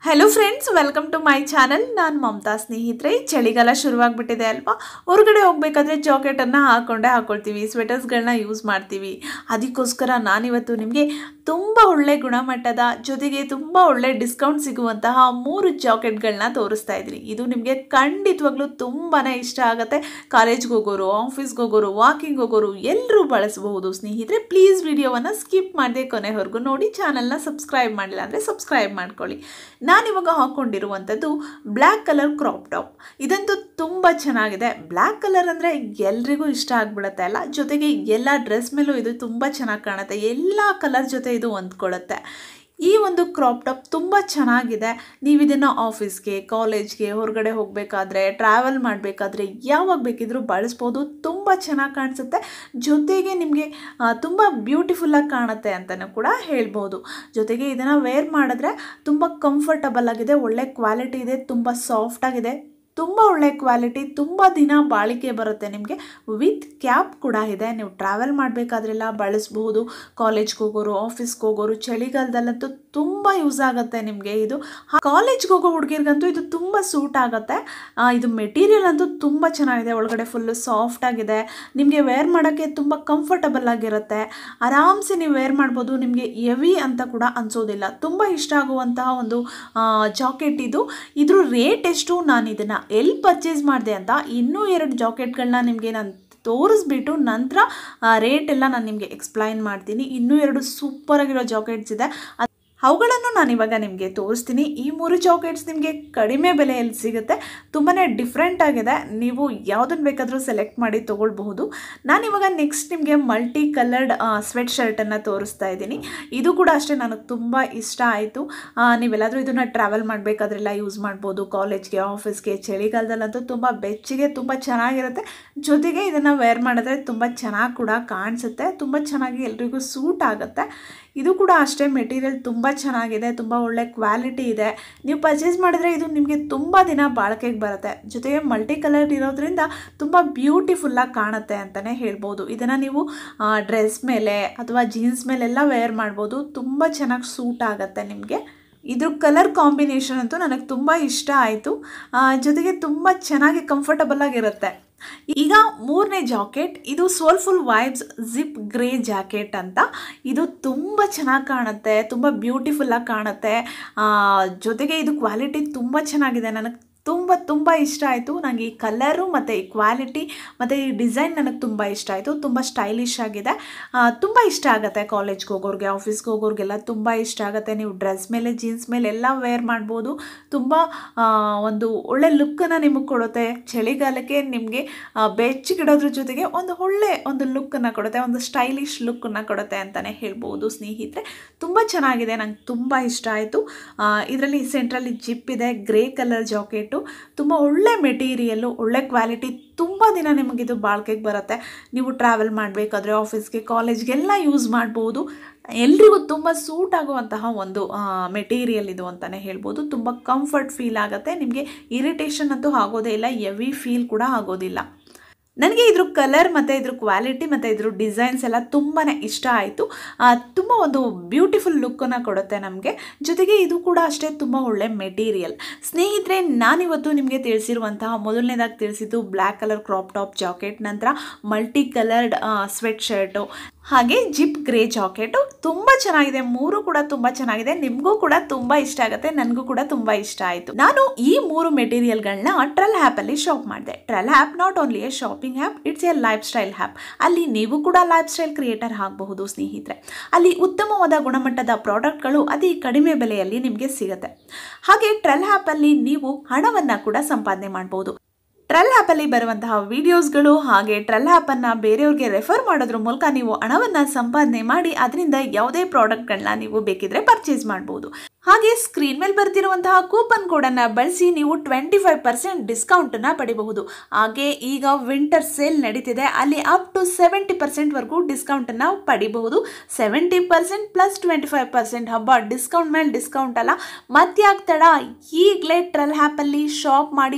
hello friends welcome to my channel ನಾನು ಮಮತಾ ಸ್ನೇಹಿತರೆ ಚಳಿಗಾಲ ಶುರುವಾಗ್ಬಿಟ್ಟಿದೆ ಅಲ್ವಾ ಹೊರಗಡೆ ಹೋಗ್ಬೇಕಾದ್ರೆ ಜಾಕೆಟನ್ನು ಹಾಕ್ಕೊಂಡೇ ಹಾಕ್ಕೊಳ್ತೀವಿ ಸ್ವೆಟರ್ಸ್ಗಳನ್ನ ಯೂಸ್ ಮಾಡ್ತೀವಿ ಅದಕ್ಕೋಸ್ಕರ ನಾನಿವತ್ತು ನಿಮಗೆ ತುಂಬ ಒಳ್ಳೆ ಗುಣಮಟ್ಟದ ಜೊತೆಗೆ ತುಂಬ ಒಳ್ಳೆ ಡಿಸ್ಕೌಂಟ್ ಸಿಗುವಂತಹ ಮೂರು ಜಾಕೆಟ್ಗಳನ್ನ ತೋರಿಸ್ತಾ ಇದ್ದೀನಿ ಇದು ನಿಮಗೆ ಖಂಡಿತವಾಗ್ಲೂ ತುಂಬಾ ಇಷ್ಟ ಆಗುತ್ತೆ ಕಾಲೇಜ್ಗೆ ಹೋಗೋರು ಆಫೀಸ್ಗೆ ಹೋಗೋರು ವಾಕಿಂಗ್ ಹೋಗೋರು ಎಲ್ಲರೂ ಬಳಸಬಹುದು ಸ್ನೇಹಿತರೆ ಪ್ಲೀಸ್ ವಿಡಿಯೋವನ್ನು ಸ್ಕಿಪ್ ಮಾಡದೆ ಕೊನೆವರೆಗೂ ನೋಡಿ ಚಾನಲ್ನ ಸಬ್ಸ್ಕ್ರೈಬ್ ಮಾಡಿಲ್ಲ ಅಂದರೆ ಸಬ್ಸ್ಕ್ರೈಬ್ ಮಾಡ್ಕೊಳ್ಳಿ ನಾನಿವಾಗ ಹಾಕ್ಕೊಂಡಿರುವಂಥದ್ದು ಬ್ಲ್ಯಾಕ್ ಕಲರ್ ಕ್ರಾಪ್ ಟಾಪ್ ಇದಂತೂ ತುಂಬ ಚೆನ್ನಾಗಿದೆ ಬ್ಲ್ಯಾಕ್ ಕಲರ್ ಅಂದರೆ ಎಲ್ರಿಗೂ ಇಷ್ಟ ಆಗ್ಬಿಡುತ್ತೆ ಅಲ್ಲ ಜೊತೆಗೆ ಎಲ್ಲ ಡ್ರೆಸ್ ಮೇಲೂ ಇದು ತುಂಬ ಚೆನ್ನಾಗಿ ಕಾಣುತ್ತೆ ಎಲ್ಲ ಕಲರ್ ಜೊತೆ ಇದು ಹೊಂದ್ಕೊಳ್ಳುತ್ತೆ ಈ ಒಂದು ಕ್ರಾಪ್ ಟಾಪ್ ತುಂಬ ಚೆನ್ನಾಗಿದೆ ನೀವು ಇದನ್ನು ಆಫೀಸ್ಗೆ ಕಾಲೇಜ್ಗೆ ಹೊರಗಡೆ ಹೋಗಬೇಕಾದ್ರೆ ಟ್ರಾವೆಲ್ ಮಾಡಬೇಕಾದ್ರೆ ಯಾವಾಗ ಬೇಕಿದ್ರೂ ಬಳಸ್ಬೋದು ತುಂಬ ಚೆನ್ನಾಗಿ ಕಾಣಿಸುತ್ತೆ ಜೊತೆಗೆ ನಿಮಗೆ ತುಂಬ ಬ್ಯೂಟಿಫುಲ್ಲಾಗಿ ಕಾಣುತ್ತೆ ಅಂತಲೂ ಕೂಡ ಹೇಳ್ಬೋದು ಜೊತೆಗೆ ಇದನ್ನು ವೇರ್ ಮಾಡಿದ್ರೆ ತುಂಬ ಕಂಫರ್ಟಬಲ್ ಆಗಿದೆ ಒಳ್ಳೆ ಕ್ವಾಲಿಟಿ ಇದೆ ತುಂಬ ಸಾಫ್ಟ್ ಆಗಿದೆ ತುಂಬ ಒಳ್ಳೆ ಕ್ವಾಲಿಟಿ ತುಂಬ ದಿನ ಬಾಳಿಕೆ ಬರುತ್ತೆ ನಿಮಗೆ ವಿತ್ ಕ್ಯಾಪ್ ಕೂಡ ಇದೆ ನೀವು ಟ್ರಾವೆಲ್ ಮಾಡಬೇಕಾದ್ರೆಲ್ಲ ಬಳಸಬಹುದು ಕಾಲೇಜ್ಗೆ ಹೋಗೋರು ಆಫೀಸ್ಗೆ ಹೋಗೋರು ಚಳಿಗಾಲದಲ್ಲಂತೂ ತುಂಬ ಯೂಸ್ ಆಗುತ್ತೆ ನಿಮಗೆ ಇದು ಕಾಲೇಜ್ಗೆ ಹೋಗೋ ಹುಡುಗಿರ್ಗಂತೂ ಇದು ತುಂಬ ಸೂಟ್ ಆಗುತ್ತೆ ಆ, ಇದು ಮೆಟೀರಿಯಲ್ ಅಂತೂ ತುಂಬ ಚೆನ್ನಾಗಿದೆ ಒಳಗಡೆ ಫುಲ್ಲು ಸಾಫ್ಟ್ ಆಗಿದೆ ನಿಮಗೆ ವೇರ್ ಮಾಡೋಕ್ಕೆ ತುಂಬ ಕಂಫರ್ಟಬಲ್ ಆಗಿರುತ್ತೆ ಆರಾಮ್ಸೆ ನೀವು ವೇರ್ ಮಾಡ್ಬೋದು ನಿಮಗೆ ಎವಿ ಅಂತ ಕೂಡ ಅನಿಸೋದಿಲ್ಲ ತುಂಬ ಇಷ್ಟ ಆಗುವಂತಹ ಒಂದು ಜಾಕೆಟ್ ಇದು ಇದ್ರ ರೇಟ್ ಎಷ್ಟು ನಾನು ಇದನ್ನು ಎಲ್ಲಿ ಪರ್ಚೇಸ್ ಮಾಡಿದೆ ಅಂತ ಇನ್ನೂ ಎರಡು ಜಾಕೆಟ್ಗಳನ್ನ ನಿಮಗೆ ನಾನು ತೋರಿಸ್ಬಿಟ್ಟು ನಂತರ ರೇಟ್ ಎಲ್ಲ ನಾನು ನಿಮಗೆ ಎಕ್ಸ್ಪ್ಲೈನ್ ಮಾಡ್ತೀನಿ ಇನ್ನೂ ಎರಡು ಸೂಪರ್ ಆಗಿರೋ ಜಾಕೆಟ್ಸ್ ಇದೆ ಅದ್- ಅವುಗಳನ್ನು ನಾನು ಇವಾಗ ನಿಮಗೆ ತೋರಿಸ್ತೀನಿ ಈ ಮೂರು ಜಾಕೆಟ್ಸ್ ನಿಮಗೆ ಕಡಿಮೆ ಬೆಲೆಯಲ್ಲಿ ಸಿಗುತ್ತೆ ತುಂಬಾ ಡಿಫ್ರೆಂಟ್ ಆಗಿದೆ ನೀವು ಯಾವುದನ್ನು ಬೇಕಾದರೂ ಸೆಲೆಕ್ಟ್ ಮಾಡಿ ತೊಗೊಳ್ಬಹುದು ನಾನಿವಾಗ ನೆಕ್ಸ್ಟ್ ನಿಮಗೆ ಮಲ್ಟಿ ಕಲರ್ಡ್ ಸ್ವೆಟ್ ಶರ್ಟನ್ನು ತೋರಿಸ್ತಾ ಇದ್ದೀನಿ ಇದು ಕೂಡ ಅಷ್ಟೇ ನನಗೆ ತುಂಬ ಇಷ್ಟ ಆಯಿತು ನೀವೆಲ್ಲಾದರೂ ಇದನ್ನು ಟ್ರಾವೆಲ್ ಮಾಡಬೇಕಾದ್ರೆಲ್ಲ ಯೂಸ್ ಮಾಡ್ಬೋದು ಕಾಲೇಜ್ಗೆ ಆಫೀಸ್ಗೆ ಚಳಿಗಾಲದಲ್ಲಂತೂ ತುಂಬ ಬೆಚ್ಚಗೆ ತುಂಬ ಚೆನ್ನಾಗಿರುತ್ತೆ ಜೊತೆಗೆ ಇದನ್ನು ವೇರ್ ಮಾಡಿದ್ರೆ ತುಂಬ ಚೆನ್ನಾಗಿ ಕೂಡ ಕಾಣಿಸುತ್ತೆ ತುಂಬ ಚೆನ್ನಾಗಿ ಎಲ್ರಿಗೂ ಸೂಟ್ ಆಗುತ್ತೆ ಇದು ಕೂಡ ಅಷ್ಟೇ ಮೆಟೀರಿಯಲ್ ತುಂಬ ಚೆನ್ನಾಗಿದೆ ತುಂಬ ಒಳ್ಳೆ ಕ್ವಾಲಿಟಿ ಇದೆ ನೀವು ಪರ್ಚೇಸ್ ಮಾಡಿದ್ರೆ ಇದು ನಿಮಗೆ ತುಂಬ ದಿನ ಬಾಳಿಕೆಗೆ ಬರುತ್ತೆ ಜೊತೆಗೆ ಮಲ್ಟಿ ಕಲರ್ ಇರೋದ್ರಿಂದ ತುಂಬ ಬ್ಯೂಟಿಫುಲ್ಲಾಗಿ ಕಾಣುತ್ತೆ ಅಂತಲೇ ಹೇಳ್ಬೋದು ಇದನ್ನು ನೀವು ಡ್ರೆಸ್ ಮೇಲೆ ಅಥವಾ ಜೀನ್ಸ್ ಮೇಲೆಲ್ಲ ವೇರ್ ಮಾಡ್ಬೋದು ತುಂಬ ಚೆನ್ನಾಗಿ ಸೂಟ್ ಆಗುತ್ತೆ ನಿಮಗೆ ಇದ್ರ ಕಲರ್ ಕಾಂಬಿನೇಷನ್ ಅಂತೂ ನನಗೆ ತುಂಬ ಇಷ್ಟ ಆಯಿತು ಜೊತೆಗೆ ತುಂಬ ಚೆನ್ನಾಗಿ ಕಂಫರ್ಟಬಲ್ ಆಗಿರುತ್ತೆ ಈಗ ಮೂರನೇ ಜಾಕೆಟ್ ಇದು soulful vibes zip grey jacket ಅಂತ ಇದು ತುಂಬ ಚೆನ್ನಾಗಿ ಕಾಣುತ್ತೆ ತುಂಬ ಬ್ಯೂಟಿಫುಲ್ಲಾಗಿ ಕಾಣುತ್ತೆ ಆ, ಜೊತೆಗೆ ಇದು ಕ್ವಾಲಿಟಿ ತುಂಬ ಚೆನ್ನಾಗಿದೆ ನನಗೆ ತುಂಬ ತುಂಬ ಇಷ್ಟ ಆಯಿತು ನನಗೆ ಈ ಕಲರು ಮತ್ತು ಈ ಕ್ವಾಲಿಟಿ ಮತ್ತು ಈ ಡಿಸೈನ್ ನನಗೆ ತುಂಬ ಇಷ್ಟ ಆಯಿತು ತುಂಬ ಸ್ಟೈಲಿಶ್ ಆಗಿದೆ ಆ, ತುಂಬ ಇಷ್ಟ ಆಗುತ್ತೆ ಕಾಲೇಜ್ಗೆ ಹೋಗೋರಿಗೆ ಆಫೀಸ್ಗೆ ಹೋಗೋರಿಗೆಲ್ಲ ತುಂಬ ಇಷ್ಟ ಆಗುತ್ತೆ ನೀವು ಡ್ರೆಸ್ ಮೇಲೆ ಜೀನ್ಸ್ ಮೇಲೆ ಎಲ್ಲ ವೇರ್ ಮಾಡ್ಬೋದು ತುಂಬ ಆ, ಒಂದು ಒಳ್ಳೆ ಲುಕ್ಕನ್ನು ನಿಮಗೆ ಕೊಡುತ್ತೆ ಚಳಿಗಾಲಕ್ಕೆ ನಿಮಗೆ ಬೆಚ್ಚಗಿಡೋದ್ರ ಜೊತೆಗೆ ಒಂದು ಒಳ್ಳೆ ಒಂದು ಲುಕ್ಕನ್ನು ಕೊಡುತ್ತೆ ಒಂದು ಸ್ಟೈಲಿಶ್ ಲುಕ್ಕನ್ನು ಕೊಡುತ್ತೆ ಅಂತಲೇ ಹೇಳ್ಬೋದು ಸ್ನೇಹಿತರೆ ತುಂಬ ಚೆನ್ನಾಗಿದೆ ನಂಗೆ ತುಂಬ ಇಷ್ಟ ಆಯಿತು ಇದರಲ್ಲಿ ಸೆಂಟ್ರಲ್ಲಿ ಜಿಪ್ ಇದೆ ಗ್ರೇ ಕಲರ್ ಜಾಕೆಟು ತುಂಬ ಒಳ್ಳೆ ಮೆಟೀರಿಯಲ್ಲು ಒಳ್ಳೆ ಕ್ವಾಲಿಟಿ ತುಂಬ ದಿನ ನಿಮಗಿದು ಬಾಳ್ಕೆಗೆ ಬರುತ್ತೆ ನೀವು ಟ್ರಾವೆಲ್ ಮಾಡಬೇಕಾದ್ರೆ ಆಫೀಸ್ಗೆ ಕಾಲೇಜ್ಗೆಲ್ಲ ಯೂಸ್ ಮಾಡ್ಬೋದು ಎಲ್ರಿಗೂ ತುಂಬ ಸೂಟ್ ಆಗುವಂತಹ ಒಂದು ಮೆಟೀರಿಯಲ್ ಇದು ಅಂತಲೇ ಹೇಳ್ಬೋದು ತುಂಬ ಕಂಫರ್ಟ್ ಫೀಲ್ ಆಗುತ್ತೆ ನಿಮಗೆ ಇರಿಟೇಷನ್ ಅಂತೂ ಆಗೋದೇ ಇಲ್ಲ ಎವಿ ಫೀಲ್ ಕೂಡ ಆಗೋದಿಲ್ಲ ನನಗೆ ಇದ್ರ ಕಲರ್ ಮತ್ತು ಇದ್ರ ಕ್ವಾಲಿಟಿ ಮತ್ತು ಇದ್ರ ಡಿಸೈನ್ಸ್ ಎಲ್ಲ ತುಂಬಾ ಇಷ್ಟ ಆಯಿತು ತುಂಬ ಒಂದು ಬ್ಯೂಟಿಫುಲ್ ಲುಕ್ಕನ್ನು ಕೊಡುತ್ತೆ ನಮಗೆ ಜೊತೆಗೆ ಇದು ಕೂಡ ಅಷ್ಟೇ ತುಂಬ ಒಳ್ಳೆ ಮೆಟೀರಿಯಲ್ ಸ್ನೇಹಿತರೆ ನಾನಿವತ್ತು ನಿಮಗೆ ತಿಳಿಸಿರುವಂತಹ ಮೊದಲನೇದಾಗಿ ತಿಳಿಸಿದ್ದು black colour crop top jacket ನಂತರ ಮಲ್ಟಿ ಕಲರ್ಡ್ ಸ್ವೆಟ್ ಶರ್ಟು ಹಾಗೆ ಜಿಪ್ ಗ್ರೇ ಜಾಕೆಟು ತುಂಬ ಚೆನ್ನಾಗಿದೆ ಮೂರು ಕೂಡ ತುಂಬ ಚೆನ್ನಾಗಿದೆ ನಿಮಗೂ ಕೂಡ ತುಂಬ ಇಷ್ಟ ಆಗುತ್ತೆ ನನಗೂ ಕೂಡ ತುಂಬ ಇಷ್ಟ ಆಯಿತು ನಾನು ಈ ಮೂರು ಮೆಟೀರಿಯಲ್ಗಳನ್ನ ಟ್ರಲ್ ಆ್ಯಪಲ್ಲಿ ಶಾಪ್ ಮಾಡಿದೆ Trell app not only a shopping app it's a lifestyle app ಅಲ್ಲಿ ನೀವು ಕೂಡ ಲೈಫ್ ಸ್ಟೈಲ್ ಕ್ರಿಯೇಟರ್ ಆಗಬಹುದು ಸ್ನೇಹಿತರೆ ಅಲ್ಲಿ ಉತ್ತಮವಾದ ಗುಣಮಟ್ಟದ ಪ್ರಾಡಕ್ಟ್ಗಳು ಅತಿ ಕಡಿಮೆ ಬೆಲೆಯಲ್ಲಿ ನಿಮಗೆ ಸಿಗುತ್ತೆ ಹಾಗೆ ಟ್ರಲ್ ಆ್ಯಪಲ್ಲಿ ನೀವು ಹಣವನ್ನು ಕೂಡ ಸಂಪಾದನೆ ಮಾಡ್ಬೋದು ಟ್ರಲ್ ಆ್ಯಪಲ್ಲಿ ಬರುವಂತಹ ವಿಡಿಯೋಸ್ಗಳು ಹಾಗೆ ಟ್ರಲ್ ಆ್ಯಪನ್ನು ಬೇರೆಯವ್ರಿಗೆ ರೆಫರ್ ಮಾಡೋದ್ರ ಮೂಲಕ ನೀವು ಹಣವನ್ನು ಸಂಪಾದನೆ ಮಾಡಿ ಅದರಿಂದ ಯಾವುದೇ ಪ್ರಾಡಕ್ಟ್ಗಳನ್ನ ನೀವು ಬೇಕಿದ್ರೆ ಪರ್ಚೇಸ್ ಮಾಡ್ಬೋದು ಹಾಗೆ ಸ್ಕ್ರೀನ್ ಮೇಲೆ ಬರ್ತಿರುವಂತಹ ಕೂಪನ್ ಕೋಡನ್ನು ಬಳಸಿ ನೀವು ಟ್ವೆಂಟಿ ಫೈವ್ ಪರ್ಸೆಂಟ್ ಡಿಸ್ಕೌಂಟನ್ನು ಪಡಿಬಹುದು ಹಾಗೆ ಈಗ ವಿಂಟರ್ ಸೇಲ್ ನಡೀತಿದೆ ಅಲ್ಲಿ ಅಪ್ ಟು ಸೆವೆಂಟಿ ಪರ್ಸೆಂಟ್ವರೆಗೂ ಡಿಸ್ಕೌಂಟನ್ನು ಪಡಿಬಹುದು seventy percent plus twenty five percent ಹಬ್ಬ ಡಿಸ್ಕೌಂಟ್ ಮೇಲೆ ಡಿಸ್ಕೌಂಟ್ ಅಲ್ಲ ಮತ್ಯಾಕ್ ತಡ ಈಗಲೇ ಟ್ರಲ್ ಆ್ಯಪಲ್ಲಿ ಶಾಪ್ ಮಾಡಿ ಉತ್ತಮ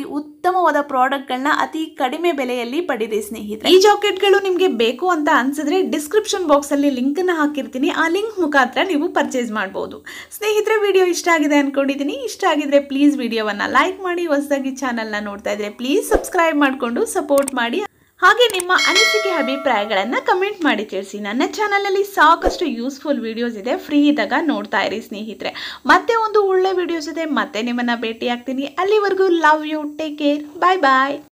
ಉತ್ತಮವಾದ ಪ್ರಾಡಕ್ಟ್ಗಳನ್ನ ಅತಿ ಕಡಿಮೆ ಬೆಲೆಯಲ್ಲಿ ಪಡೀರಿ ಸ್ನೇಹಿತರೆ ಈ ಜಾಕೆಟ್ಗಳು ನಿಮಗೆ ಬೇಕು ಅಂತ ಅನ್ಸಿದ್ರೆ ಡಿಸ್ಕ್ರಿಪ್ಷನ್ ಬಾಕ್ಸ್ ಅಲ್ಲಿ ಲಿಂಕ್ ಅನ್ನ ಹಾಕಿರ್ತೀನಿ ಆ ಲಿಂಕ್ ಮುಖಾಂತರ ನೀವು ಪರ್ಚೇಸ್ ಮಾಡಬಹುದು ಸ್ನೇಹಿತರೆ ವಿಡಿಯೋ ಇಷ್ಟ ಆಗಿದೆ ಅನ್ಕೊಂಡಿದ್ದೀನಿ ಇಷ್ಟ ಆಗಿದ್ರೆ ಪ್ಲೀಸ್ ವಿಡಿಯೋವನ್ನ ಲೈಕ್ ಮಾಡಿ ಹೊಸದಾಗಿ ಚಾನಲ್ನ ನೋಡ್ತಾ ಇದ್ರೆ ಪ್ಲೀಸ್ ಸಬ್ಸ್ಕ್ರೈಬ್ ಮಾಡಿಕೊಂಡು ಸಪೋರ್ಟ್ ಮಾಡಿ ಹಾಗೆ ನಿಮ್ಮ ಅನಿಸಿಕೆ ಅಭಿಪ್ರಾಯಗಳನ್ನು ಕಮೆಂಟ್ ಮಾಡಿ ತಿಳಿಸಿ ನನ್ನ ಚಾನಲಲ್ಲಿ ಸಾಕಷ್ಟು ಯೂಸ್ಫುಲ್ ವಿಡಿಯೋಸ್ ಇದೆ ಫ್ರೀ ಇದ್ದಾಗ ನೋಡ್ತಾ ಇರಿ ಸ್ನೇಹಿತರೆ ಮತ್ತೆ ಒಂದು ಒಳ್ಳೆ ವಿಡಿಯೋಸ್ ಇದೆ ಮತ್ತೆ ನಿಮ್ಮನ್ನ ಭೇಟಿ ಆಗ್ತೀನಿ ಅಲ್ಲಿವರೆಗೂ love you take care bye bye